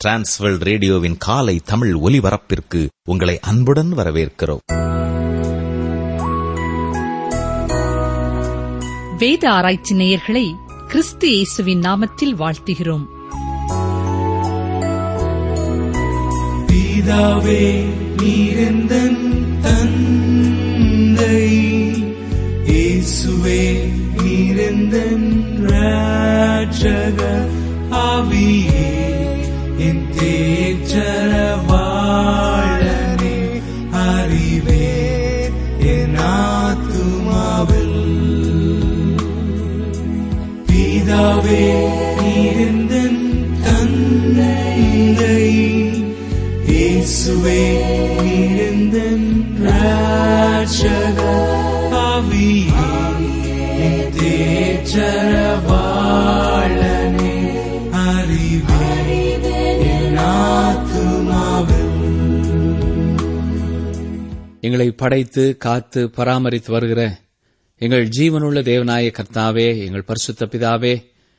Transworld ரேடியோவின் காலை தமிழ் ஒலிபரப்பிற்கு உங்களை அன்புடன் வரவேற்கிறோம் வேத ஆராய்ச்சி நேயர்களை கிறிஸ்து இயேசுவின் நாமத்தில் வாழ்த்துகிறோம் பிதாவே நீரெந்தன் தந்தை இயேசுவே நீரெந்தன் ராட்சக ஆவியே என் தேற்றரவாழனே அறிவே என் ஆத்துமாவில் பிதாவே நீரெந்தன் தந்தை இயேசுவே நீரெந்தன் ராட்சக ஆவியே என் தேற்றரவாழனே அறிவே என் ஆத்துமாவில் எங்களை படைத்து காத்து பராமரித்து வருகிற எங்கள் ஜீவனுள்ள தேவனாய கர்த்தாவே எங்கள் பரிசுத்த பிதாவே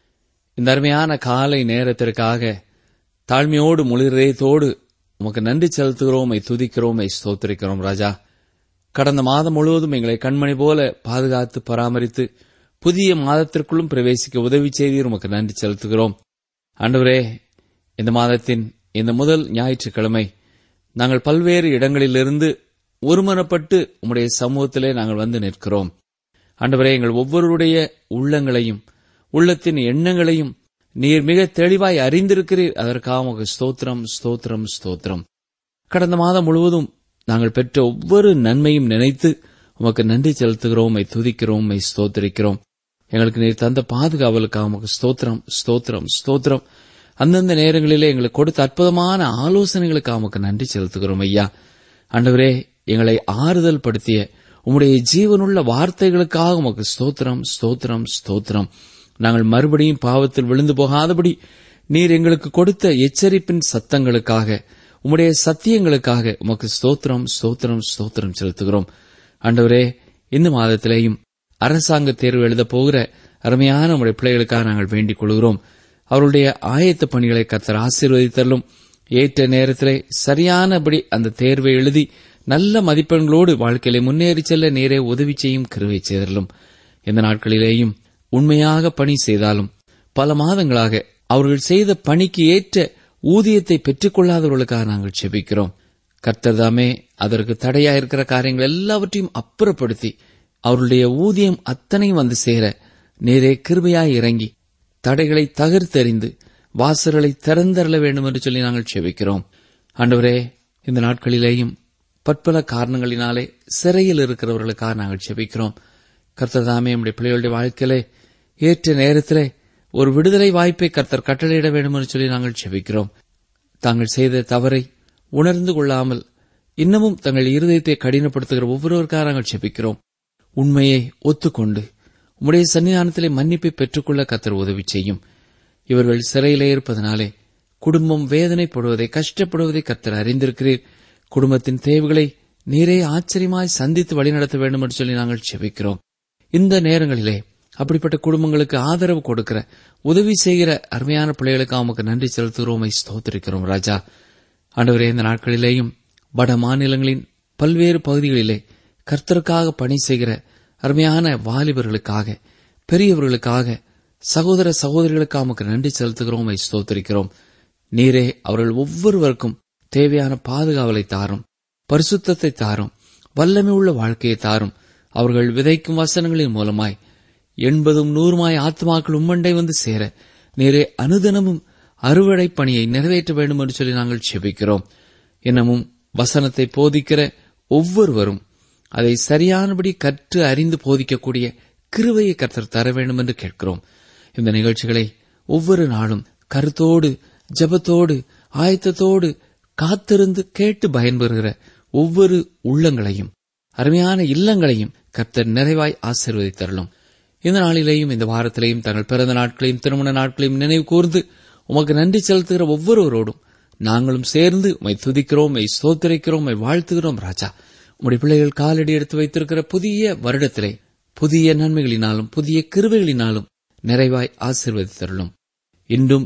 இந்த அருமையான காலை நேரத்திற்காக தாழ்மையோடு முழுதயத்தோடு உமக்கு நன்றி செலுத்துகிறோம் உம்மை துதிக்கிறோம் உம்மை ஸ்தோத்திரிக்கிறோம் ராஜா கடந்த மாதம் முழுவதும் எங்களை கண்மணி போல பாதுகாத்து பராமரித்து புதிய மாதத்திற்குள்ளும் பிரவேசிக்க உதவி செய்தீர் உமக்கு நன்றி செலுத்துகிறோம் ஆண்டவரே இந்த மாதத்தின் இந்த முதல் ஞாயிற்றுக்கிழமை நாங்கள் பல்வேறு இடங்களிலிருந்து ஒருமனப்பட்டு உம்முடைய சமூகத்திலே நாங்கள் வந்து நிற்கிறோம் ஆண்டவரே எங்கள் ஒவ்வொருடைய உள்ளங்களையும் உள்ளத்தின் எண்ணங்களையும் நீர் மிக தெளிவாய் அறிந்திருக்கிறீர் அதற்காக உமக்கு ஸ்தோத்திரம் ஸ்தோத்திரம் ஸ்தோத்திரம் கடந்த மாதம் முழுவதும் நாங்கள் பெற்ற ஒவ்வொரு நன்மையும் நினைத்து உமக்கு நன்றி செலுத்துகிறோம் உம்மை துதிக்கிறோம் உம்மை ஸ்தோத்திரிக்கிறோம் எங்களுக்கு நீர் தந்த பாதுகாவலுக்காக உமக்கு ஸ்தோத்திரம் ஸ்தோத்திரம் ஸ்தோத்திரம் அந்தந்த நேரங்களிலே எங்களுக்கு கொடுத்த அற்புதமான ஆலோசனைகளுக்காக உமக்கு நன்றி செலுத்துகிறோம் ஐயா ஆண்டவரே எங்களை ஆறுதல் படுத்திய உம்முடைய ஜீவனுள்ள வார்த்தைகளுக்காக உமக்கு ஸ்தோத்திரம் ஸ்தோத்திரம் ஸ்தோத்திரம் நாங்கள் மறுபடியும் பாவத்தில் விழுந்து போகாதபடி நீர் எங்களுக்கு கொடுத்த எச்சரிப்பின் சத்தங்களுக்காக உம்முடைய சத்தியங்களுக்காக உமக்கு ஸ்தோத்திரம் ஸ்தோத்திரம் ஸ்தோத்திரம் செலுத்துகிறோம் ஆண்டவரே இந்த மாதத்திலேயும் அரசாங்க தேர்வு எழுதப் போகிற அருமையான உம்முடைய பிள்ளைகளுக்காக நாங்கள் வேண்டிக் கொள்கிறோம் அவருடைய ஆயத்த பணிகளை கத்தர் ஆசீர்வதித்தரலும் ஏற்ற நேரத்திலே சரியானபடி அந்த தேர்வை எழுதி நல்ல மதிப்பெண்களோடு வாழ்க்கையிலே முன்னேறி செல்ல நேரே உதவி செய்யும் கருவை செய்தரலும் இந்த நாட்களிலேயும் உண்மையாக பணி செய்தாலும் பல மாதங்களாக அவர்கள் செய்த பணிக்கு ஏற்ற ஊதியத்தை பெற்றுக்கொள்ளாதவர்களுக்காக நாங்கள் செபிக்கிறோம் கர்த்தர் தாமே அதற்கு தடையாயிருக்கிற காரியங்கள் எல்லாவற்றையும் அப்புறப்படுத்தி அவர்களுடைய ஊதியம் அத்தனையும் வந்து சேர நேரே கிருபையாய் இறங்கி தடைகளை தகர்த்தெறிந்து வாசல்களை திறந்தரல வேண்டும் என்று சொல்லி நாங்கள் செபிக்கிறோம் ஆண்டவரே இந்த நாட்களிலேயும் பற்பல காரணங்களினாலே சிறையில் இருக்கிறவர்களுக்காக நாங்கள் செபிக்கிறோம் கர்த்தர் தாமே நம்முடைய பிள்ளைகளுடைய வாழ்க்கையிலே ஏற்ற நேரத்திலே ஒரு விடுதலை வாய்ப்பை கர்த்தர் கட்டளையிட வேண்டும் என்று சொல்லி நாங்கள் செபிக்கிறோம் தாங்கள் செய்த தவறை உணர்ந்து கொள்ளாமல் இன்னமும் தங்கள் இருதயத்தை கடினப்படுத்துகிற ஒவ்வொருவருக்காக நாங்கள் செபிக்கிறோம் உண்மையை ஒத்துக்கொண்டு உம்முடைய சன்னிதானத்திலே மன்னிப்பை பெற்றுக்கொள்ள கத்தர் உதவி செய்யும் இவர்கள் சிறையிலே இருப்பதனாலே குடும்பம் வேதனைப்படுவதை கஷ்டப்படுவதை கத்தர் அறிந்திருக்கிறீர் குடும்பத்தின் தேவைகளை நீரே ஆச்சரியமாய் சந்தித்து வழிநடத்த வேண்டும் என்று சொல்லி நாங்கள் செபிக்கிறோம் இந்த நேரங்களிலே அப்படிப்பட்ட குடும்பங்களுக்கு ஆதரவு கொடுக்கிற உதவி செய்கிற அருமையான பிள்ளைகளுக்கு அவனுக்கு நன்றி செலுத்துகிறோம் ஸ்தோத்திரிக்கிறோம் ராஜா ஆண்டவரே இந்த நாட்களிலேயும் வட மாநிலங்களின் பல்வேறு பகுதிகளிலே கர்த்தருக்காக பணி செய்கிற அருமையான வாலிபர்களுக்காக பெரியவர்களுக்காக சகோதர சகோதரிகளுக்கு அவனுக்கு நன்றி செலுத்துகிறோம் ஸ்தோத்திரிக்கிறோம் நீரே அவர்கள் ஒவ்வொருவருக்கும் தேவையான பாதுகாவலை தாரும் பரிசுத்தத்தை தாரும் வல்லமை உள்ள வாழ்க்கையை தாரும் அவர்கள் விதைக்கும் வசனங்களின் மூலமாய் எண்பதும் நூறுமாய் ஆத்மாக்கள் உம்மண்டை வந்து சேர நீரே அனுதினமும் அறுவடை பணியை நிறைவேற்ற வேண்டும் என்று சொல்லி நாங்கள் செபிக்கிறோம் இன்னமும் வசனத்தை போதிக்கிற ஒவ்வொருவரும் அதை சரியானபடி கற்று அறிந்து போதிக்கக்கூடிய கிருவையை கர்த்தர் தர வேண்டும் என்று கேட்கிறோம் இந்த நிகழ்ச்சிகளை ஒவ்வொரு நாளும் கருத்தோடு ஜபத்தோடு ஆயத்தத்தோடு காத்திருந்து கேட்டு பயன்பெறுகிற ஒவ்வொரு உள்ளங்களையும் அருமையான இல்லங்களையும் கர்த்தர் நிறைவாய் ஆசீர்வதித்தரலும் இந்த நாளிலேயும் இந்த வாரத்திலேயும் தங்கள் பிறந்த நாட்களையும் திருமண நாட்களையும் நினைவு கூர்ந்து உமக்கு நன்றி செலுத்துகிற ஒவ்வொருவரோடும் நாங்களும் சேர்ந்து உமை துதிக்கிறோம் உமை சோத்தரிக்கிறோம் உமை வாழ்த்துகிறோம் ராஜா உம்முடைய பிள்ளைகள் காலடி எடுத்து வைத்திருக்கிற புதிய வருடத்திலே புதிய நன்மைகளினாலும் புதிய கிருபைகளினாலும் நிறைவாய் ஆசீர்வதித்தருளும் இன்றும்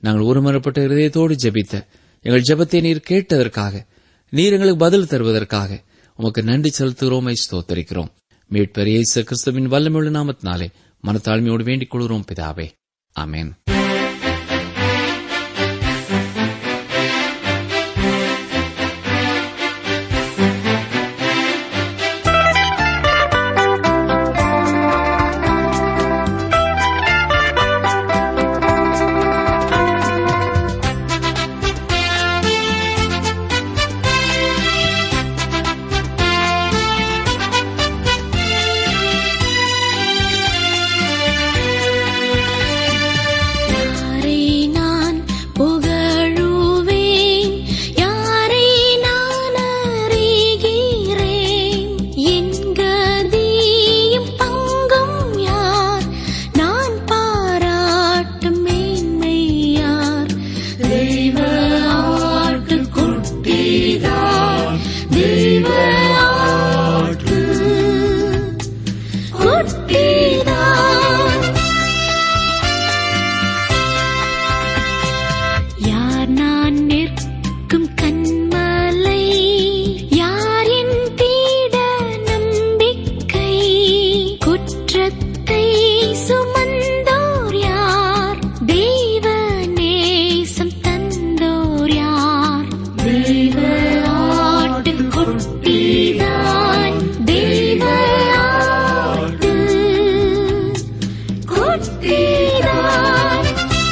நாங்கள் ஒருமனப்பட்ட இருதயத்தோடு ஜெபித்த எங்கள் ஜெபத்தை நீர் கேட்டதற்காக நீர் எங்களுக்கு பதில் தருவதற்காக உமக்கு நன்றி செலுத்துகிறோமை ஸ்தோத்தரிக்கிறோம் மீட்பர் இயேசு கிறிஸ்துவின் வல்லமுள்ள நாமத்தினாலே மனத்தாழ்மையோடு வேண்டிக் கொள்கிறோம் பிதாவே ஆமென் யாரை நான் புகழுவேன் யாரை நான் அறிகிறேன் என் கதியும் பங்கும் யார் நான் பாராட்டும் மேன்மை யார் தெய்வ ஆட்டுக்குட்டிதான் தெய்வ ஆட்டு குட்டிதான் யார் நான் நிற்கும் கண்மலை யார் என் தீட நம்பிக்கை குற்றத்தை சுமந்தோர் யார் தெய்வ நேசம் தந்தோர் யார் தெய்வ ஆட்டுக்குட்டிதான் தெய்வ ஆட்டு குட்டிதான்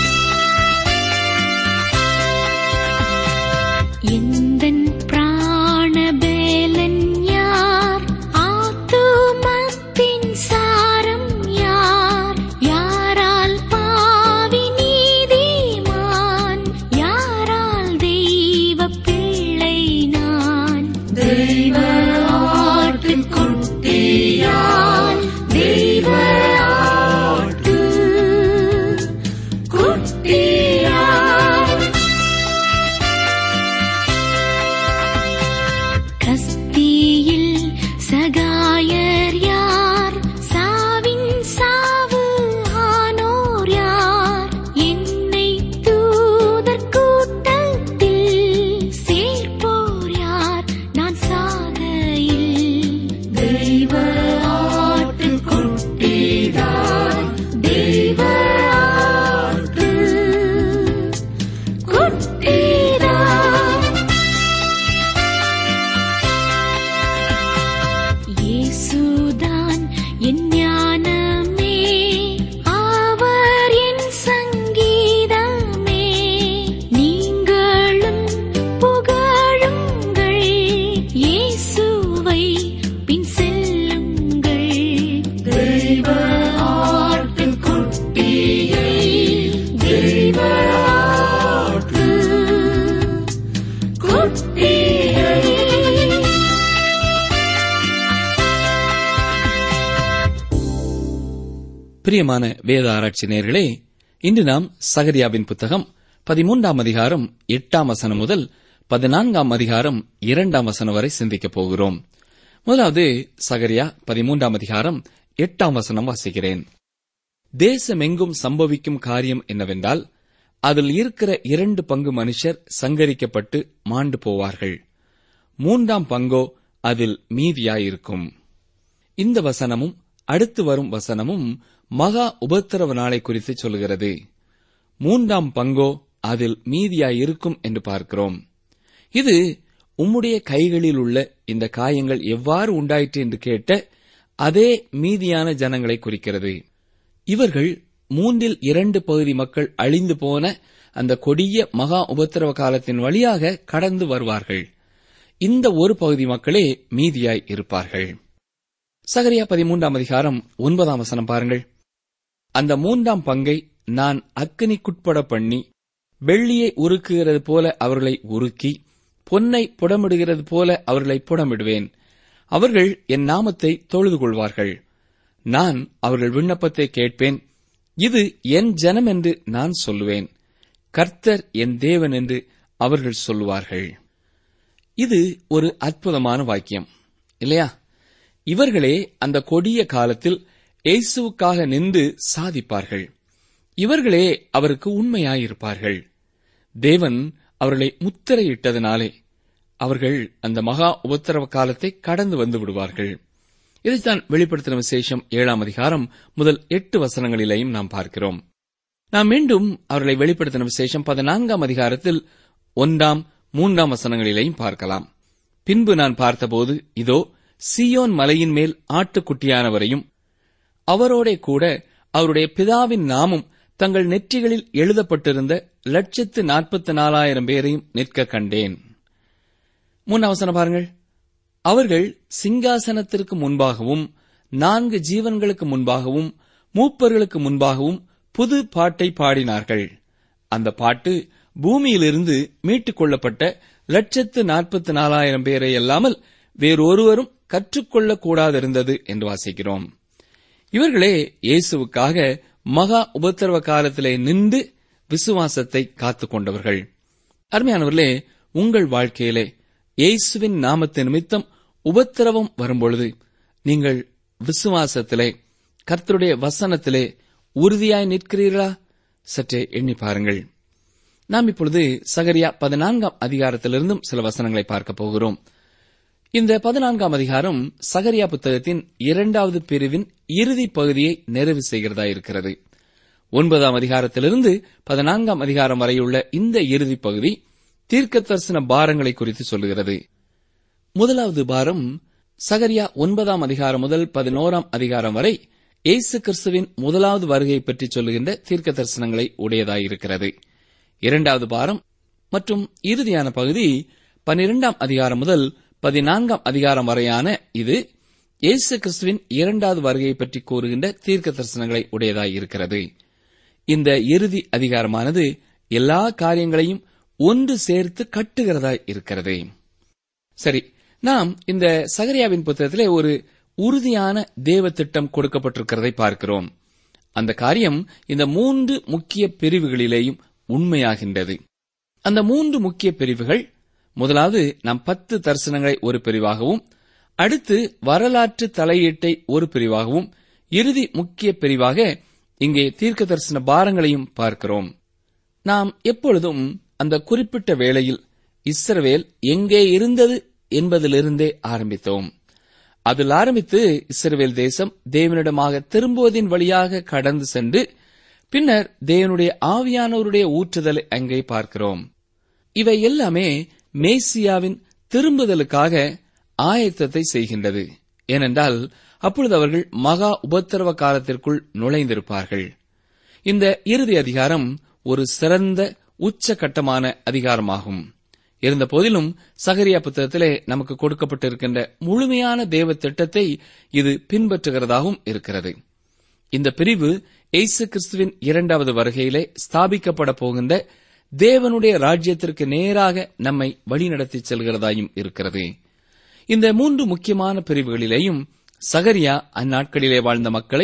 எந்தன் பிராணபேலன் யார் ஆத்துமத்தின் சாரம் யார் யாரால் பாவி நீதிமான் யாரால் தெய்வ பிள்ளை நான் தெய்வ ஆட்டுக்குட்டியான் தெய்வ ஆட்டு குட்டியான் கஸ்தியில் சகாயர் யார் சாவின் சாவு ஆனோர் யார் என்னை தூதர் கூட்டத்தில் சேர்ப்போர் யார் நான் சாகையில் தெய்வ ஆட்டுக்குட்டிதான் தெய்வ ஆட்டு குட்டிதான் இயேசுதான் என் ஞானமே அவர் என் சங்கீதமே நீங்களும் புகழுங்கள் இயேசுவை பின் செல்லுங்கள் தெய்வ ஆட்டுக்குட்டியை தெய்வ ஆட்டு குட்டியை பிரியமான வேத ஆராய்ச்சி நேயர்களே இன்று நாம் சகரியாவின் புத்தகம் பதிமூன்றாம் அதிகாரம் எட்டாம் வசனம் முதல் பதினான்காம் அதிகாரம் இரண்டாம் வசனம் வரை சிந்திக்கப் போகிறோம் முதலாவது சகரியா பதிமூன்றாம் அதிகாரம் எட்டாம் வசனம் வாசிக்கிறேன் தேசமெங்கும் சம்பவிக்கும் காரியம் என்னவென்றால் அதில் இருக்கிற இரண்டு பங்கு மனுஷர் சங்கரிக்கப்பட்டு மாண்டு போவார்கள் மூன்றாம் பங்கோ அதில் மீதியாயிருக்கும் இந்த வசனமும் அடுத்து வரும் வசனமும் மகா உபத்திரவ நாளை குறித்து சொல்கிறது மூன்றாம் பங்கோ அதில் மீதியாயிருக்கும் என்று பார்க்கிறோம் இது உம்முடைய கைகளில் உள்ள இந்த காயங்கள் எவ்வாறு உண்டாயிற்று என்று கேட்ட அதே மீதியான ஜனங்களை குறிக்கிறது இவர்கள் மூன்றில் இரண்டு பகுதி மக்கள் அழிந்து போன அந்த கொடிய மகா உபத்திரவ காலத்தின் வழியாக கடந்து வருவார்கள் இந்த ஒரு பகுதி மக்களே மீதியாய் இருப்பார்கள் சகரியா பதிமூன்றாம் அதிகாரம் ஒன்பதாம் வசனம் பாருங்கள் அந்த மூன்றாம் பங்கை நான் அக்கினிக்குட்பட பண்ணி வெள்ளியை உருக்குகிறது போல அவர்களை உருக்கி பொன்னை புடமிடுகிறது போல அவர்களை புடமிடுவேன் அவர்கள் என் நாமத்தை தொழுது கொள்வார்கள் நான் அவர்கள் விண்ணப்பத்தை கேட்பேன் இது என் ஜனம் என்று நான் சொல்லுவேன் கர்த்தர் என் தேவன் என்று அவர்கள் சொல்லுவார்கள் இது ஒரு அற்புதமான வாக்கியம் இல்லையா இவர்களே அந்த கொடிய காலத்தில் இயேசுவுக்காக நின்று சாதிப்பார்கள் இவர்களே அவருக்கு உண்மையாயிருப்பார்கள் தேவன் அவர்களை முத்திரையிட்டதனாலே அவர்கள் அந்த மகா உபத்திரவ காலத்தை கடந்து வந்து விடுவார்கள் இதைத்தான் வெளிப்படுத்தின விசேஷம் ஏழாம் அதிகாரம் முதல் எட்டு வசனங்களிலேயும் நாம் பார்க்கிறோம் நாம் மீண்டும் அவர்களை வெளிப்படுத்தின விசேஷம் பதினான்காம் அதிகாரத்தில் ஒன்றாம் மூன்றாம் வசனங்களிலேயும் பார்க்கலாம் பின்பு நான் பார்த்தபோது இதோ சியோன் மலையின் மேல் ஆட்டுக்குட்டியானவரையும் அவரோடே கூட அவருடைய பிதாவின் நாமும் தங்கள் நெற்றிகளில் எழுதப்பட்டிருந்த லட்சத்து நாற்பத்தி நாலாயிரம் பேரையும் நிற்க கண்டேன் முன் அவசரம் பாருங்கள் அவர்கள் சிங்காசனத்திற்கு முன்பாகவும் நான்கு ஜீவன்களுக்கு முன்பாகவும் மூப்பர்களுக்கு முன்பாகவும் புது பாட்டை பாடினார்கள் அந்த பாட்டு பூமியிலிருந்து மீட்டுக் கொள்ளப்பட்ட லட்சத்து நாற்பத்தி நாலாயிரம் பேரை அல்லாமல் வேறொருவரும் கற்றுக்கொள்ளக் கூடாதிருந்தது என்று வாசிக்கிறோம் இவர்களே இயேசுவுக்காக மகா உபத்திரவ காலத்திலே நின்று விசுவாசத்தை காத்துக் கொண்டவர்கள் அருமையானவர்களே உங்கள் வாழ்க்கையிலே இயேசுவின் நாமத்தின் நிமித்தம் உபத்திரவம் வரும்பொழுது நீங்கள் விசுவாசத்திலே கர்த்தருடைய வசனத்திலே உறுதியாய் நிற்கிறீர்களா சற்றே எண்ணி பாருங்கள் நாம் இப்பொழுது சகரியா பதினான்காம் அதிகாரத்திலிருந்தும் சில வசனங்களை பார்க்க போகிறோம் இந்த பதினான்காம் அதிகாரம் சகரியா புத்தகத்தின் இரண்டாவது பிரிவின் இறுதி பகுதியை நிறைவு செய்கிறதா இருக்கிறது ஒன்பதாம் அதிகாரத்திலிருந்து பதினான்காம் அதிகாரம் வரையுள்ள இந்த இறுதி பகுதி தீர்க்க தரிசன பாரங்களை குறித்து சொல்லுகிறது முதலாவது பாரம் சகரியா ஒன்பதாம் அதிகாரம் முதல் பதினோராம் அதிகாரம் வரை இயேசு கிறிஸ்துவின் முதலாவது வருகை பற்றி சொல்லுகின்ற தீர்க்க தரிசனங்களை உடையதாயிருக்கிறது இரண்டாவது பாரம் மற்றும் இறுதியான பகுதி பனிரெண்டாம் அதிகாரம் முதல் பதினான்காம் அதிகாரம் வரையான இது இயேசு கிறிஸ்துவின் இரண்டாவது வருகையை பற்றி கூறுகின்ற தீர்க்க தரிசனங்களை உடையதாயிருக்கிறது இந்த இறுதி அதிகாரமானது எல்லா காரியங்களையும் ஒன்று சேர்த்து கட்டுகிறதாய் இருக்கிறது சரி நாம் இந்த சகரியாவின் புத்தகத்திலே ஒரு உறுதியான தேவ திட்டம் கொடுக்கப்பட்டிருக்கிறதை பார்க்கிறோம் அந்த காரியம் இந்த மூன்று முக்கிய பிரிவுகளிலேயும் உண்மையாகின்றது அந்த மூன்று முக்கிய பிரிவுகள் முதலாவது நாம் பத்து தரிசனங்களை ஒரு பிரிவாகவும் அடுத்து வரலாற்று தலையீட்டை ஒரு பிரிவாகவும் இறுதி முக்கிய பிரிவாக இங்கே தீர்க்க தரிசன பாரங்களையும் பார்க்கிறோம் நாம் எப்பொழுதும் அந்த குறிப்பிட்ட வேளையில் இஸ்ரவேல் எங்கே இருந்தது என்பதிலிருந்தே ஆரம்பித்தோம் அதில் ஆரம்பித்து இஸ்ரவேல் தேசம் தேவனிடமாக திரும்புவதின் வழியாக கடந்து சென்று பின்னர் தேவனுடைய ஆவியானவருடைய ஊற்றுதலை அங்கே பார்க்கிறோம் இவை எல்லாமே மேசியாவின் திரும்புதலுக்காக ஆயத்தத்தை செய்கின்றது ஏனென்றால் அப்பொழுது அவர்கள் மகா உபத்திரவ காலத்திற்குள் நுழைந்திருப்பார்கள் இந்த இறுதி அதிகாரம் ஒரு சிறந்த உச்சகட்டமான அதிகாரமாகும் இருந்த போதிலும் சகரியா புத்தகத்திலே நமக்கு கொடுக்கப்பட்டிருக்கின்ற முழுமையான தேவ திட்டத்தை இது பின்பற்றுகிறதாகவும் இருக்கிறது இந்த பிரிவு இயேசு கிறிஸ்துவின் இரண்டாவது வருகையிலே ஸ்தாபிக்கப்பட போகின்ற தேவனுடைய ராஜ்யத்திற்கு நேராக நம்மை வழிநடத்திச் செல்கிறதாயும் இருக்கிறது இந்த மூன்று முக்கியமான பிரிவுகளிலேயும் சகரியா அந்நாட்களிலே வாழ்ந்த மக்களை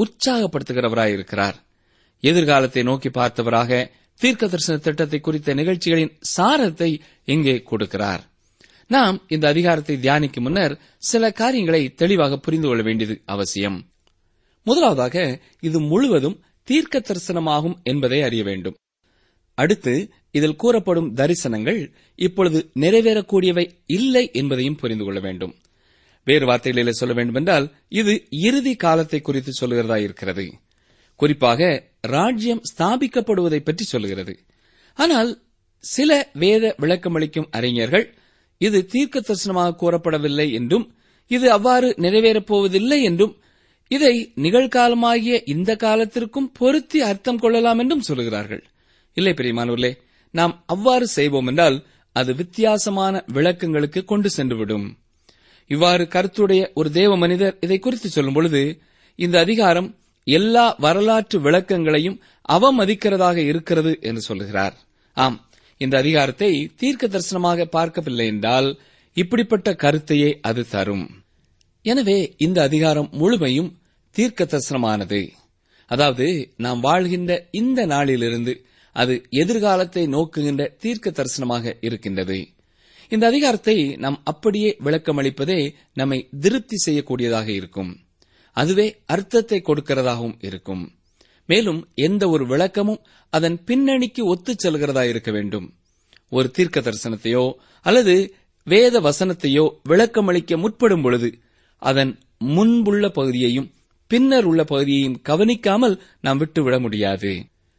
உற்சாகப்படுத்துகிறவராயிருக்கிறார் எதிர்காலத்தை நோக்கி பார்த்தவராக தீர்க்க தரிசன திட்டத்தை குறித்த நிகழ்ச்சிகளின் சாரத்தை இங்கே கொடுக்கிறார் நாம் இந்த அதிகாரத்தை தியானிக்கும் முன்னர் சில காரியங்களை தெளிவாக புரிந்து கொள்ள வேண்டியது அவசியம் முதலாவதாக இது முழுவதும் தீர்க்க தரிசனமாகும் என்பதை அறிய வேண்டும் அடுத்து இதில் கூறப்படும் தரிசனங்கள் இப்பொழுது நிறைவேறக்கூடியவை இல்லை என்பதையும் புரிந்து கொள்ள வேண்டும் வேறு வார்த்தைகளில் சொல்ல வேண்டுமென்றால் இது இறுதி காலத்தை குறித்து சொல்லுகிறதா இருக்கிறது குறிப்பாக ராஜ்யம் ஸ்தாபிக்கப்படுவதை பற்றி சொல்லுகிறது ஆனால் சில வேத விளக்கமளிக்கும் அறிஞர்கள் இது தீர்க்க தரிசனமாக கூறப்படவில்லை என்றும் இது அவ்வாறு நிறைவேறப் போவதில்லை என்றும் இதை நிகழ்காலமாகிய இந்த காலத்திற்கும் பொருத்தி அர்த்தம் கொள்ளலாம் என்றும் சொல்லுகிறார்கள் இல்லை பெரியமானூர்களே நாம் அவ்வாறு செய்வோம் என்றால் அது வித்தியாசமான விளக்கங்களுக்கு கொண்டு சென்றுவிடும் இவ்வாறு கருத்துடைய ஒரு தேவ மனிதர் இதை குறித்து சொல்லும் பொழுது இந்த அதிகாரம் எல்லா வரலாற்று விளக்கங்களையும் அவமதிக்கிறதாக இருக்கிறது என்று சொல்லுகிறார் ஆம் இந்த அதிகாரத்தை தீர்க்க தரிசனமாக பார்க்கவில்லை என்றால் இப்படிப்பட்ட கருத்தையே அது தரும் எனவே இந்த அதிகாரம் முழுமையும் தீர்க்க தரிசனமானது அதாவது நாம் வாழ்கின்ற இந்த நாளிலிருந்து அது எதிர்காலத்தை நோக்குகின்ற தீர்க்க தரிசனமாக இருக்கின்றது இந்த அதிகாரத்தை நாம் அப்படியே விளக்கமளிப்பதே நம்மை திருப்தி செய்யக்கூடியதாக இருக்கும் அதுவே அர்த்தத்தை கொடுக்கிறதாகவும் இருக்கும் மேலும் எந்த ஒரு விளக்கமும் அதன் பின்னணிக்கு ஒத்துச் செல்கிறதா இருக்க வேண்டும் ஒரு தீர்க்க தரிசனத்தையோ அல்லது வேத வசனத்தையோ விளக்கமளிக்க முற்படும் பொழுது அதன் முன்புள்ள பகுதியையும் பின்னர் உள்ள பகுதியையும் கவனிக்காமல் நாம் விட்டுவிட முடியாது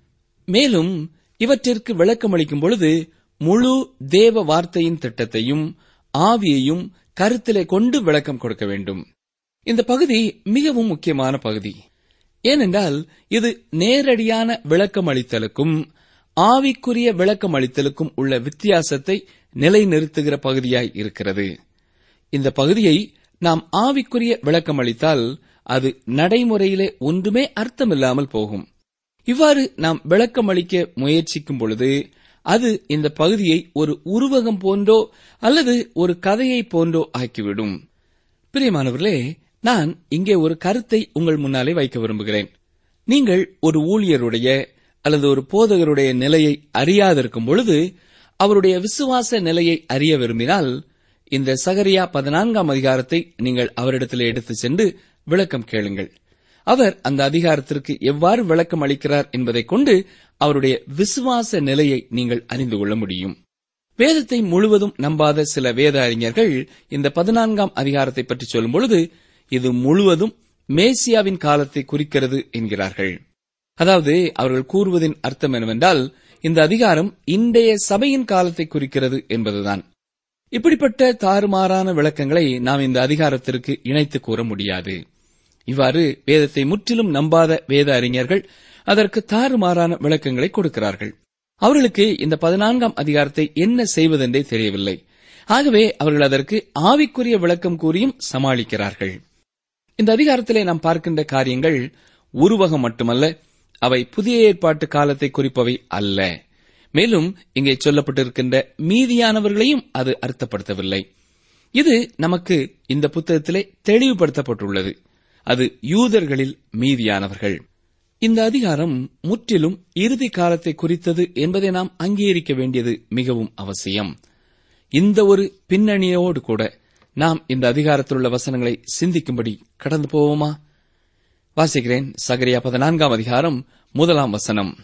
மேலும் இவற்றிற்கு விளக்கமளிக்கும் பொழுது முழு தேவ வார்த்தையின் திட்டத்தையும் ஆவியையும் கருத்திலே கொண்டு விளக்கம் கொடுக்க வேண்டும் இந்த பகுதி மிகவும் முக்கியமான பகுதி ஏனென்றால் இது நேரடியான விளக்கம் அளித்தலுக்கும் ஆவிக்குரிய விளக்கம் அளித்தலுக்கும் உள்ள வித்தியாசத்தை நிலைநிறுத்துகிற பகுதியாய் இருக்கிறது இந்த பகுதியை நாம் ஆவிக்குரிய விளக்கம் அளித்தால் அது நடைமுறையிலே ஒன்றுமே அர்த்தமில்லாமல் போகும் இவ்வாறு நாம் விளக்கம் அளிக்க முயற்சிக்கும் பொழுது அது இந்த பகுதியை ஒரு உருவகம் போன்றோ அல்லது ஒரு கதையை போன்றோ ஆக்கிவிடும் பிரியமானவர்களே நான் இங்கே ஒரு கருத்தை உங்கள் முன்னாலே வைக்க விரும்புகிறேன் நீங்கள் ஒரு ஊழியருடைய அல்லது ஒரு போதகருடைய நிலையை அறியாதிருக்கும் பொழுது அவருடைய விசுவாச நிலையை அறிய விரும்பினால் இந்த சகரியா பதினான்காம் அதிகாரத்தை நீங்கள் அவரிடத்தில் எடுத்துச் சென்று விளக்கம் கேளுங்கள் அவர் அந்த அதிகாரத்திற்கு எவ்வாறு விளக்கம் அளிக்கிறார் என்பதைக் கொண்டு அவருடைய விசுவாச நிலையை நீங்கள் அறிந்து கொள்ள முடியும் வேதத்தை முழுவதும் நம்பாத சில வேத அறிஞர்கள் இந்த பதினான்காம் அதிகாரத்தை பற்றி சொல்லும் பொழுது இது முழுவதும் மேசியாவின் காலத்தை குறிக்கிறது என்கிறார்கள் அதாவது அவர்கள் கூறுவதின் அர்த்தம் என்னவென்றால் இந்த அதிகாரம் இன்றைய சபையின் காலத்தை குறிக்கிறது என்பதுதான் இப்படிப்பட்ட தாறுமாறான விளக்கங்களை நாம் இந்த அதிகாரத்திற்கு இணைத்து கூற முடியாது இவ்வாறு வேதத்தை முற்றிலும் நம்பாத வேத அறிஞர்கள் அதற்கு தாறுமாறான விளக்கங்களை கொடுக்கிறார்கள் அவர்களுக்கு இந்த பதினான்காம் அதிகாரத்தை என்ன செய்வதென்றே தெரியவில்லை ஆகவே அவர்கள் அதற்கு ஆவிக்குரிய விளக்கம் கூறியும் சமாளிக்கிறார்கள் இந்த அதிகாரத்திலே நாம் பார்க்கின்ற காரியங்கள் உருவகம் மட்டுமல்ல அவை புதிய ஏற்பாட்டு காலத்தை குறிப்பவை அல்ல மேலும் இங்கே சொல்லப்பட்டிருக்கின்ற மீதியானவர்களையும் அது அர்த்தப்படுத்தவில்லை இது நமக்கு இந்த புத்தகத்திலே தெளிவுபடுத்தப்பட்டுள்ளது அது யூதர்களில் மீதியானவர்கள் இந்த அதிகாரம் முற்றிலும் இறுதி காலத்தை குறித்தது என்பதை நாம் அங்கீகரிக்க வேண்டியது மிகவும் அவசியம் இந்த ஒரு பின்னணியோடு கூட நாம் இந்த அதிகாரத்தில் உள்ள வசனங்களை சிந்திக்கும்படி கடந்து போவோமா வாசிக்கிறேன் சகரியா பதினான்காம் அதிகாரம் முதலாம் வசனம்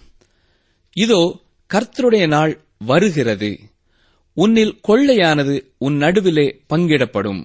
இதோ கர்த்தருடைய நாள் வருகிறது உன்னில் கொள்ளையானது உன் நடுவிலே பங்கிடப்படும்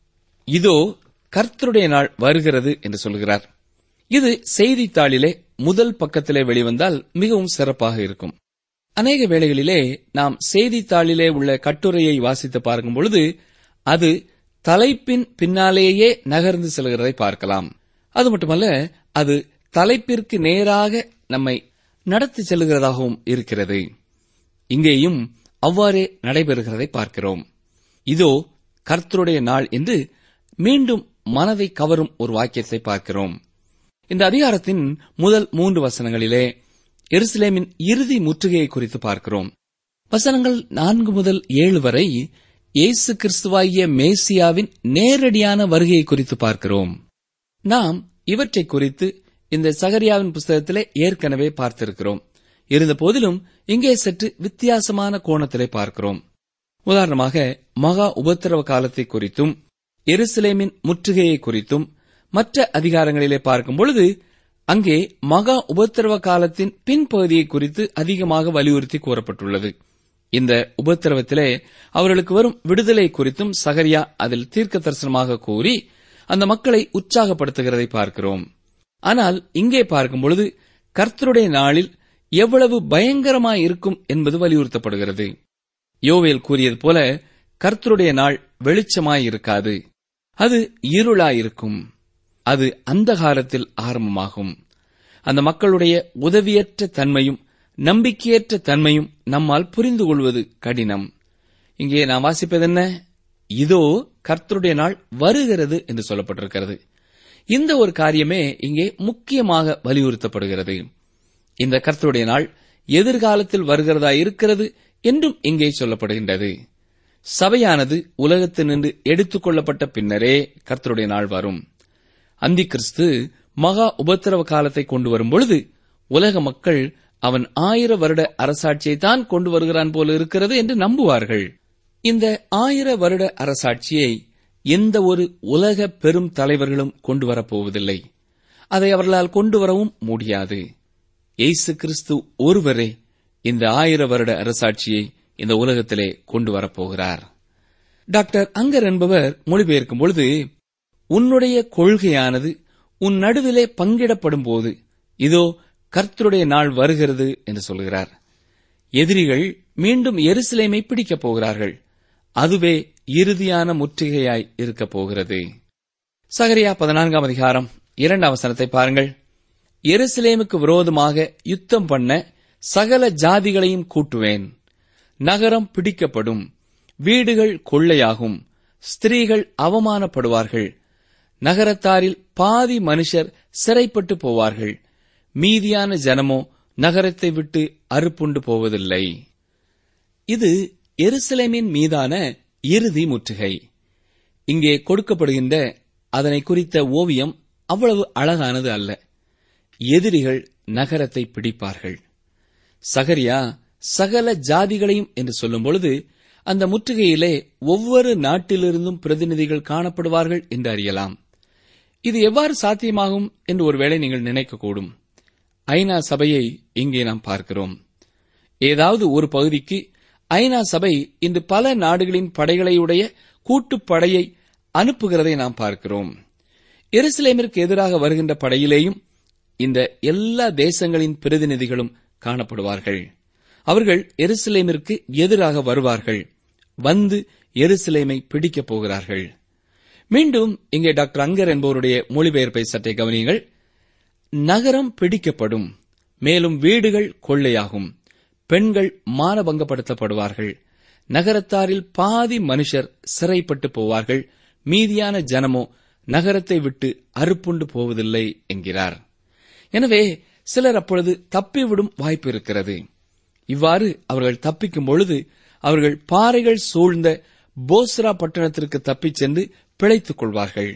இதோ கர்த்தருடைய நாள் வருகிறது என்று சொல்கிறார் இது செய்தித்தாளிலே முதல் பக்கத்திலே வெளிவந்தால் மிகவும் சிறப்பாக இருக்கும் அநேக வேளைகளிலே நாம் செய்தித்தாளிலே உள்ள கட்டுரையை வாசித்து பார்க்கும் பொழுது அது தலைப்பின் பின்னாலேயே நகர்ந்து செல்கிறதை பார்க்கலாம் அது மட்டுமல்ல அது தலைப்பிற்கு நேராக நம்மை நடத்தி செல்கிறதாகவும் இருக்கிறது இங்கேயும் அவ்வாறே நடைபெறுகிறதை பார்க்கிறோம் இதோ கர்த்தருடைய நாள் என்று மீண்டும் மனதை கவரும் ஒரு வாக்கியத்தை பார்க்கிறோம் இந்த அதிகாரத்தின் முதல் மூன்று வசனங்களிலே எருசலேமின் இறுதி முற்றுகையை குறித்து பார்க்கிறோம் வசனங்கள் நான்கு முதல் ஏழு வரை இயேசு கிறிஸ்துவாகிய மேசியாவின் நேரடியான வருகையை குறித்து பார்க்கிறோம் நாம் இவற்றை குறித்து இந்த சகரியாவின் புஸ்தகத்திலே ஏற்கனவே பார்த்திருக்கிறோம் இருந்த போதிலும் இங்கே சற்று வித்தியாசமான கோணத்திலே பார்க்கிறோம் உதாரணமாக மகா உபத்திரவ காலத்தை குறித்தும் எருசலேமின் முற்றுகையை குறித்தும் மற்ற அதிகாரங்களிலே பார்க்கும் பொழுது அங்கே மகா உபத்திரவ காலத்தின் பின்பகுதியை குறித்து அதிகமாக வலியுறுத்தி கூறப்பட்டுள்ளது இந்த உபத்திரவத்திலே அவர்களுக்கு வரும் விடுதலை குறித்தும் சகரியா அதில் தீர்க்க தரிசனமாக கூறி அந்த மக்களை உற்சாகப்படுத்துகிறதை பார்க்கிறோம் ஆனால் இங்கே பார்க்கும் பொழுது கர்த்தருடைய நாளில் எவ்வளவு பயங்கரமாய் இருக்கும் என்பது வலியுறுத்தப்படுகிறது யோவேல் கூறியது போல கர்த்தருடைய நாள் வெளிச்சமாய் இருக்காது அது இருளாயிருக்கும் அது அந்த காலத்தில் ஆரம்பமாகும் அந்த மக்களுடைய உதவியற்ற தன்மையும் நம்பிக்கையற்ற தன்மையும் நம்மால் புரிந்து கொள்வது கடினம் இங்கே நாம் வாசிப்பதென்ன இதோ கர்த்தருடைய நாள் வருகிறது என்று சொல்லப்பட்டிருக்கிறது இந்த ஒரு காரியமே இங்கே முக்கியமாக வலியுறுத்தப்படுகிறது இந்த கர்த்தருடைய நாள் எதிர்காலத்தில் வருகிறதா இருக்கிறது என்றும் இங்கே சொல்லப்படுகின்றது சபையானது உலகத்தினின்று எடுத்துக் கொள்ளப்பட்ட பின்னரே கர்த்தருடைய நாள் வரும் அந்தி கிறிஸ்து மகா உபத்திரவ காலத்தை கொண்டு வரும் பொழுது உலக மக்கள் அவன் ஆயிர வருட அரசாட்சியை தான் கொண்டு வருகிறான் போல இருக்கிறது என்று நம்புவார்கள் இந்த ஆயிர வருட அரசாட்சியை எந்த ஒரு உலக பெரும் தலைவர்களும் கொண்டு வரப்போவதில்லை அதை அவர்களால் கொண்டு வரவும் முடியாது இயேசு கிறிஸ்து ஒருவரே இந்த ஆயிர வருட அரசாட்சியை இந்த உலகத்திலே கொண்டு வரப்போகிறார் டாக்டர் அங்கர் என்பவர் மொழிபெயர்க்கும் பொழுது உன்னுடைய கொள்கையானது உன் நடுவிலே பங்கிடப்படும் போது இதோ கர்த்தருடைய நாள் வருகிறது என்று சொல்கிறார் எதிரிகள் மீண்டும் எருசலேமை பிடிக்கப் போகிறார்கள் அதுவே இறுதியான முற்றுகையாய் இருக்கப் போகிறது சகரியா பதினான்காம் அதிகாரம் இரண்டாம் வசனத்தை பாருங்கள் எருசலேமுக்கு விரோதமாக யுத்தம் பண்ண சகல ஜாதிகளையும் கூட்டுவேன் நகரம் பிடிக்கப்படும் வீடுகள் கொள்ளையாகும் ஸ்திரீகள் அவமானப்படுவார்கள் நகரத்தாரில் பாதி மனுஷர் சிறைப்பட்டு போவார்கள் மீதியான ஜனமோ நகரத்தை விட்டு அறுப்புண்டு போவதில்லை இது எருசலேமின் மீதான இறுதி முற்றுகை இங்கே கொடுக்கப்படுகின்ற அதனை குறித்த ஓவியம் அவ்வளவு அழகானது அல்ல எதிரிகள் நகரத்தை பிடிப்பார்கள் சகரியா சகல ஜாதிகளையும் என்று சொல்லும் பொழுது அந்த முற்றுகையிலே ஒவ்வொரு நாட்டிலிருந்தும் பிரதிநிதிகள் காணப்படுவார்கள் என்று அறியலாம் இது எவ்வாறு சாத்தியமாகும் என்று ஒருவேளை நீங்கள் நினைக்கக்கூடும் ஐநா சபையை இங்கே நாம் பார்க்கிறோம் ஏதாவது ஒரு பகுதிக்கு ஐநா சபை இன்று பல நாடுகளின் படைகளையுடைய கூட்டுப்படையை அனுப்புகிறதை நாம் பார்க்கிறோம் எருசலேமிற்கு எதிராக வருகின்ற படையிலேயும் இந்த எல்லா தேசங்களின் பிரதிநிதிகளும் காணப்படுவார்கள் அவர்கள் எருசலேமிற்கு எதிராக வருவார்கள் வந்து எருசலேமை பிடிக்கப் போகிறார்கள் மீண்டும் இங்கே டாக்டர் அங்கர் என்பவருடைய மொழிபெயர்ப்பை சற்றே கவனியுங்கள் நகரம் பிடிக்கப்படும் மேலும் வீடுகள் கொள்ளையாகும் பெண்கள் மானபங்கப்படுத்தப்படுவார்கள் நகரத்தாரில் பாதி மனுஷர் சிறைப்பட்டு போவார்கள் மீதியான ஜனமோ நகரத்தை விட்டு அறுப்புண்டு போவதில்லை என்கிறார் எனவே சிலர் அப்பொழுது தப்பிவிடும் வாய்ப்பு இருக்கிறது இவ்வாறு அவர்கள் தப்பிக்கும் பொழுது அவர்கள் பாறைகள் சூழ்ந்த போஸ்ரா பட்டணத்திற்கு தப்பிச் சென்று பிழைத்துக் கொள்வார்கள்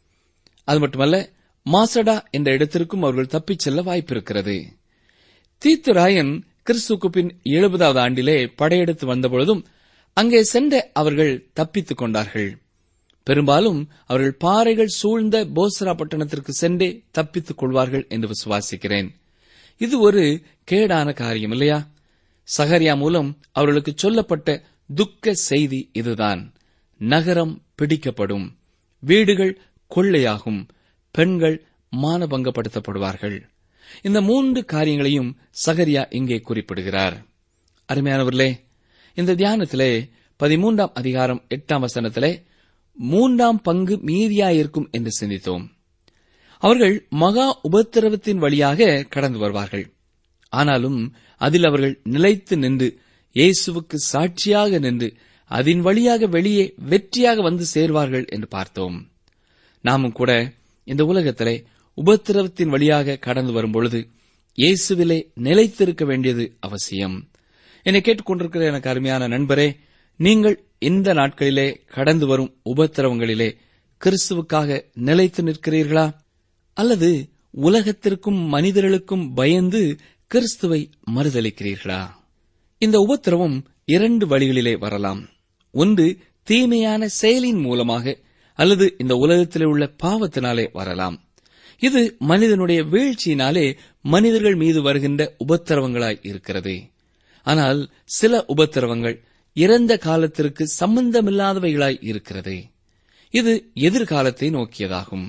அது மட்டுமல்ல மாசடா என்ற இடத்திற்கும் அவர்கள் தப்பிச் செல்ல வாய்ப்பிருக்கிறது தீத்துராயன் கிறிஸ்துக்கு பின் எழுபதாவது ஆண்டிலே படையெடுத்து வந்தபொழுதும் அங்கே சென்ற அவர்கள் தப்பித்துக் கொண்டார்கள் பெரும்பாலும் அவர்கள் பாறைகள் சூழ்ந்த போஸ்ரா பட்டணத்திற்கு சென்றே தப்பித்துக் கொள்வார்கள் என்று விசுவாசிக்கிறேன் இது ஒரு கேடான காரியம் இல்லையா சகரியா மூலம் அவர்களுக்கு சொல்லப்பட்ட துக்க செய்தி இதுதான் நகரம் பிடிக்கப்படும் வீடுகள் கொள்ளையாகும் பெண்கள் மானபங்கப்படுத்தப்படுவார்கள் இந்த மூன்று காரியங்களையும் சகரியா இங்கே குறிப்பிடுகிறார் அருமையானவர்களே இந்த தியானத்திலே பதிமூன்றாம் அதிகாரம் எட்டாம் வசனத்திலே மூன்றாம் பங்கு மீதியாயிருக்கும் என்று சிந்தித்தோம் அவர்கள் மகா உபத்திரவத்தின் வழியாக கடந்து வருவார்கள் ஆனாலும் அதில் அவர்கள் நிலைத்து நின்று இயேசுவுக்கு சாட்சியாக நின்று அதன் வழியாக வெளியே வெற்றியாக வந்து சேர்வார்கள் என்று பார்த்தோம் நாமும் கூட இந்த உலகத்திலே உபத்திரவத்தின் வழியாக கடந்து வரும் பொழுது இயேசுவிலே நிலைத்திருக்க வேண்டியது அவசியம் என்னை கேட்டுக்கொண்டிருக்கிற எனக்கு அருமையான நண்பரே நீங்கள் இந்த நாட்களிலே கடந்து வரும் உபத்திரவங்களிலே கிறிஸ்துவுக்காக நிலைத்து நிற்கிறீர்களா அல்லது உலகத்திற்கும் மனிதர்களுக்கும் பயந்து கிறிஸ்துவை மறுதளிக்கிறீர்களா இந்த உபத்திரவம் இரண்டு வழிகளிலே வரலாம் ஒன்று தீமையான செயலின் மூலமாக அல்லது இந்த உலகத்திலே உள்ள பாவத்தினாலே வரலாம் இது மனிதனுடைய வீழ்ச்சியினாலே மனிதர்கள் மீது வருகின்ற உபத்திரவங்களாய் இருக்கிறது ஆனால் சில உபத்திரவங்கள் இறந்த காலத்திற்கு சம்பந்தமில்லாதவைகளாய் இருக்கிறது இது எதிர்காலத்தை நோக்கியதாகும்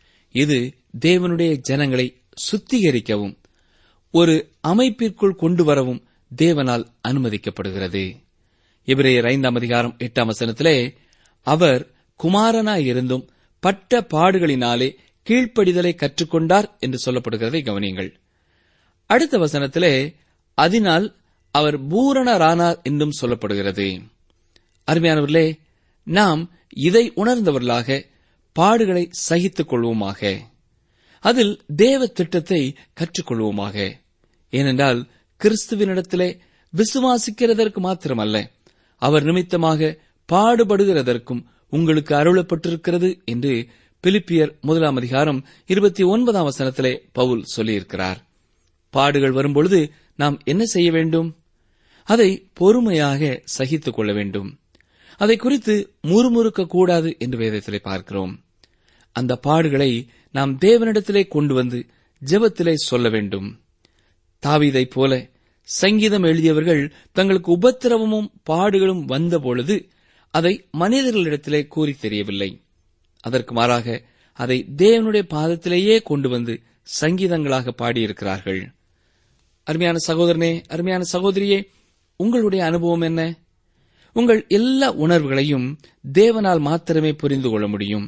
இது தேவனுடைய ஜனங்களை சுத்திகரிக்கவும் ஒரு அமைப்பிற்குள் கொண்டு வரவும் தேவனால் அனுமதிக்கப்படுகிறது இவரையர் ஐந்தாம் அதிகாரம் எட்டாம் வசனத்திலே அவர் குமாரனாயிருந்தும் பட்ட பாடுகளினாலே கீழ்ப்படிதலை கற்றுக்கொண்டார் என்று சொல்லப்படுகிறதை கவனியுங்கள் அடுத்த வசனத்திலே அதனால் அவர் பூரணரானார் என்றும் சொல்லப்படுகிறது அருமையானவர்களே நாம் இதை உணர்ந்தவர்களாக பாடுகளை சகித்துக் கொள்வோமாக அதில் தேவ திட்டத்தை கற்றுக்கொள்வோமாக ஏனென்றால் கிறிஸ்துவினிடத்திலே விசுவாசிக்கிறதற்கு மாத்திரமல்ல அவர் நிமித்தமாக பாடுபடுகிறதற்கும் உங்களுக்கு அருளப்பட்டிருக்கிறது என்று பிலிப்பியர் முதலாம் அதிகாரம் இருபத்தி ஒன்பதாம் வசனத்திலே பவுல் சொல்லியிருக்கிறார் பாடுகள் வரும்பொழுது நாம் என்ன செய்ய வேண்டும் அதை பொறுமையாக சகித்துக் கொள்ள வேண்டும் அதை குறித்து முறுமுறுக்க கூடாது என்று வேதத்திலே பார்க்கிறோம் அந்த பாடுகளை நாம் தேவனிடத்திலே கொண்டு வந்து ஜெபத்திலே சொல்ல வேண்டும் தாவீதைப் போல சங்கீதம் எழுதியவர்கள் தங்களுக்கு உபத்திரவமும் பாடுகளும் வந்தபொழுது அதை மனிதர்களிடத்திலே கூறி தெரியவில்லை அதற்கு மாறாக அதை தேவனுடைய பாதத்திலேயே கொண்டு வந்து சங்கீதங்களாக பாடியிருக்கிறார்கள் அருமையான சகோதரனே அருமையான சகோதரியே உங்களுடைய அனுபவம் என்ன உங்கள் எல்லா உணர்வுகளையும் தேவனால் மாத்திரமே புரிந்து கொள்ள முடியும்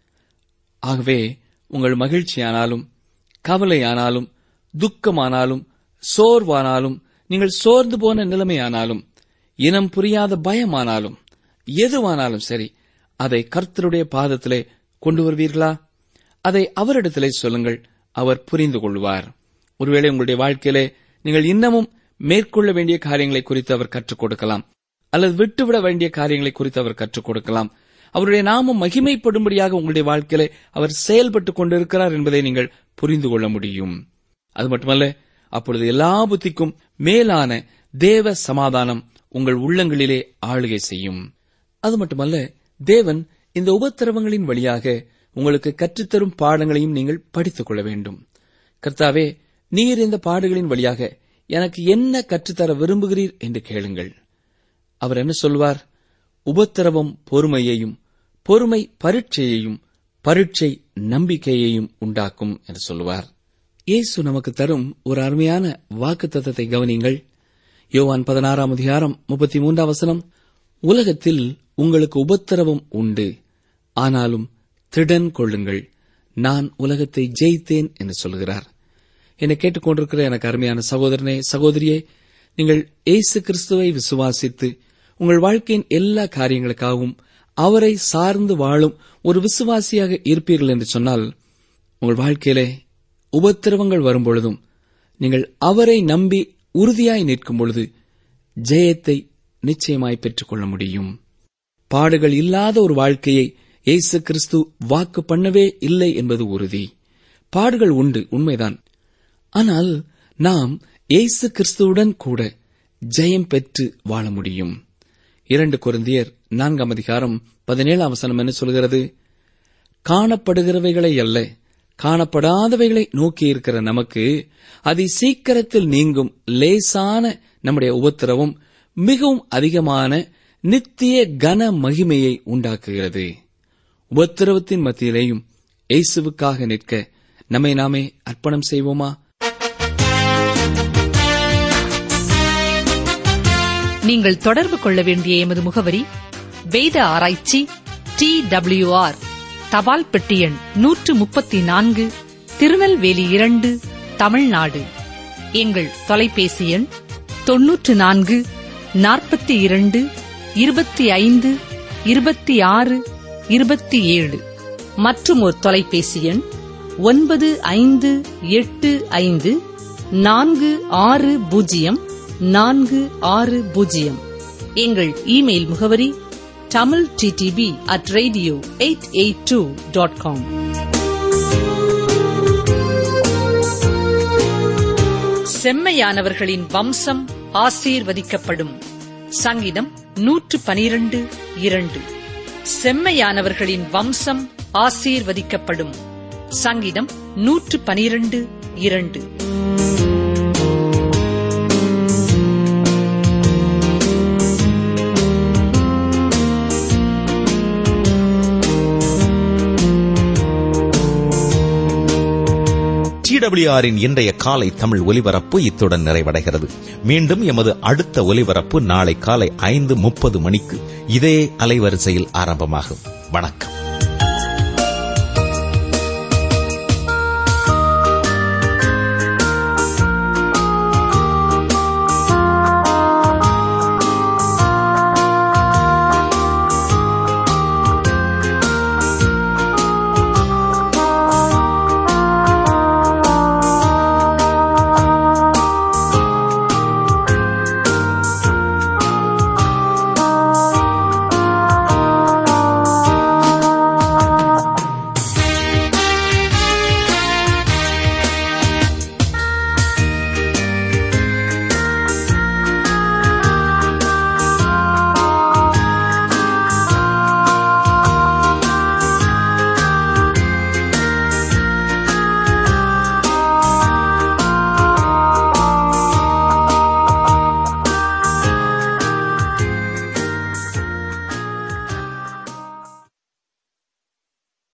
ஆகவே உங்கள் மகிழ்ச்சியானாலும் கவலையானாலும் துக்கமானாலும் சோர்வானாலும் நீங்கள் சோர்ந்து போன நிலைமையானாலும் இனம் புரியாத பயமானாலும் எதுவானாலும் சரி அதை கர்த்தருடைய பாதத்திலே கொண்டு வருவீர்களா அதை அவரிடத்திலே சொல்லுங்கள் அவர் புரிந்து கொள்வார் ஒருவேளை உங்களுடைய வாழ்க்கையிலே நீங்கள் இன்னமும் மேற்கொள்ள வேண்டிய காரியங்களை குறித்து அவர் கற்றுக் கொடுக்கலாம் அல்லது விட்டுவிட வேண்டிய காரியங்களை குறித்து அவர் கற்றுக் கொடுக்கலாம் அவருடைய நாமம் மகிமைப்படும்படியாக உங்களுடைய வாழ்க்கையிலே அவர் செயல்பட்டுக் கொண்டிருக்கிறார் என்பதை நீங்கள் புரிந்து கொள்ள முடியும் அது மட்டுமல்ல அப்பொழுது எல்லா புத்திக்கும் மேலான தேவ சமாதானம் உங்கள் உள்ளங்களிலே ஆளுகை செய்யும் அது மட்டுமல்ல தேவன் இந்த உபத்திரவங்களின் வழியாக உங்களுக்கு கற்றுத்தரும் பாடங்களையும் நீங்கள் படித்துக் கொள்ள வேண்டும் கர்த்தாவே நீர் இந்த பாடுகளின் வழியாக எனக்கு என்ன கற்றுத்தர விரும்புகிறீர் என்று கேளுங்கள் அவர் என்ன சொல்வார் உபத்திரவம் பொறுமையையும் பொறுமை பரீட்சையையும் பரீட்சை நம்பிக்கையையும் உண்டாக்கும் என்று சொல்லுவார் இயேசு நமக்கு தரும் ஒரு அருமையான வாக்கு கவனியுங்கள் யோவான் பதினாறாம் அதிகாரம் முப்பத்தி மூன்றாம் வசனம் உலகத்தில் உங்களுக்கு உபத்திரவம் உண்டு ஆனாலும் திடன் கொள்ளுங்கள் நான் உலகத்தை ஜெயித்தேன் என்று சொல்கிறார் என்னை கேட்டுக்கொண்டிருக்கிற எனக்கு அருமையான சகோதரனே சகோதரியே நீங்கள் இயேசு கிறிஸ்துவை விசுவாசித்து உங்கள் வாழ்க்கையின் எல்லா காரியங்களுக்காகவும் அவரை சார்ந்து வாழும் ஒரு விசுவாசியாக இருப்பீர்கள் என்று சொன்னால் உங்கள் வாழ்க்கையிலே உபத்திரவங்கள் வரும்பொழுதும் நீங்கள் அவரை நம்பி உறுதியாய் நிற்கும் பொழுது ஜெயத்தை நிச்சயமாய் பெற்றுக்கொள்ள முடியும் பாடுகள் இல்லாத ஒரு வாழ்க்கையை இயேசு கிறிஸ்து வாக்கு பண்ணவே இல்லை என்பது உறுதி பாடுகள் உண்டு உண்மைதான் ஆனால் நாம் இயேசு கிறிஸ்துவுடன் கூட ஜெயம் பெற்று வாழ முடியும் இரண்டு குருந்தியர் நான்காம் அதிகாரம் பதினேழாம் வசனம் என்ன சொல்கிறது காணப்படுகிறவைகளை அல்ல காணப்படாதவைகளை நோக்கி இருக்கிற நமக்கு அதி சீக்கிரத்தில் நீங்கும் லேசான நம்முடைய உபத்திரவம் மிகவும் அதிகமான நித்திய கன மகிமையை உண்டாக்குகிறது உபத்திரவத்தின் மத்தியிலேயும் இயேசுவுக்காக நிற்க நம்மை நாமே அர்ப்பணம் செய்வோமா நீங்கள் தொடர்பு கொள்ள வேண்டிய எமது முகவரி வேத ஆராய்ச்சி டி ஆர் தபால் பெட்டி எண் நூற்று முப்பத்தி நான்கு திருநெல்வேலி இரண்டு தமிழ்நாடு எங்கள் தொலைபேசி எண் தொன்னூற்று நான்கு நாற்பத்தி இரண்டு இருபத்தி ஐந்து இருபத்தி ஆறு இருபத்தி ஏழு மற்றும் ஒரு தொலைபேசி எண் ஒன்பது ஐந்து எட்டு ஐந்து நான்கு ஆறு பூஜ்ஜியம் நான்கு ஆறு பூஜ்ஜியம் எங்கள் இமெயில் முகவரி Tamil DTP at radio eight eight two dot com செம்மையானவர்களின் வம்சம் ஆசீர்வதிக்கப்படும் சங்கீதம் நூற்று பனிரண்டு இரண்டு செம்மையானவர்களின் வம்சம் ஆசீர்வதிக்கப்படும் சங்கீதம் நூற்று பனிரண்டு இரண்டு டிடபிள்யூஆரின் இன்றைய காலை தமிழ் ஒலிபரப்பு இத்துடன் நிறைவடைகிறது மீண்டும் எமது அடுத்த ஒலிபரப்பு நாளை காலை ஐந்து முப்பது மணிக்கு இதே அலைவரிசையில் ஆரம்பமாகும் வணக்கம்